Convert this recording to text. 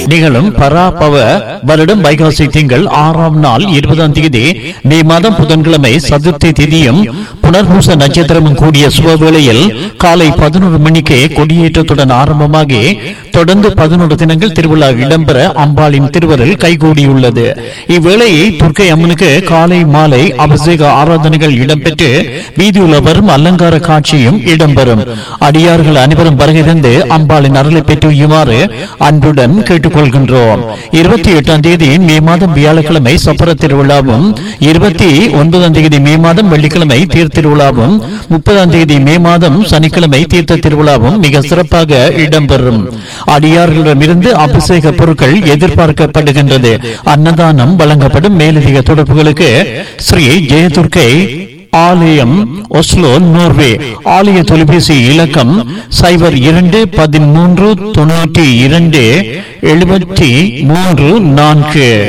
நிகழும் பராபவ வருடம் வைகாசி திங்கள் ஆறாம் நாள் இருபதாம் தேதி மே மாதம் புதன்கிழமை சதுர்த்தி திதியும் புனர்பூச நட்சத்திரமும் கூடிய சுபவேளையில் காலை பதினோரு மணிக்கு கொடியேற்றத்துடன் ஆரம்பமாகி தொடர்ந்து பதினோரு தினங்கள் திருவிழா இடம்பெற அம்பாளின் திருவருள் கைகூடியுள்ளது இவ்வேளையை துர்க்கை அம்மனுக்கு காலை மாலை அபிஷேக ஆராதனைகள் இடம்பெற்று வீதியுலா வரும் அலங்கார காட்சியும் இடம்பெறும் அடியார்கள் அனைவரும் வருகை தந்து அம்பாளின் அருளை பெற்றுயுமாறு அன்புடன் கேட்டுக்கொள்கின்றோம் இருபத்தி எட்டாம் தேதி மே மாதம் வியாழக்கிழமை சப்பர திருவிழாவும் இருபத்தி ஒன்பதாம் தேதி மே மாதம் வெள்ளிக்கிழமை தேர் திருவிழாவும் முப்பதாம் தேதி மே மாதம் சனிக்கிழமை தீர்த்த திருவிழாவும் மிக சிறப்பாக இடம்பெறும் அடியார்களிடமிருந்து அபிஷேக பொருட்கள் எதிர்பார்க்கப்படுகின்றது அன்னதானம் வழங்கப்படும் மேலதிக தொடர்புகளுக்கு ஸ்ரீ ஜெயதுர்க்கை ஆலயம் ஒஸ்லோ நோர்வே ஆலய தொலைபேசி இலக்கம் சைபர் இரண்டு பதிமூன்று தொண்ணூற்றி இரண்டு எழுபத்தி மூன்று நான்கு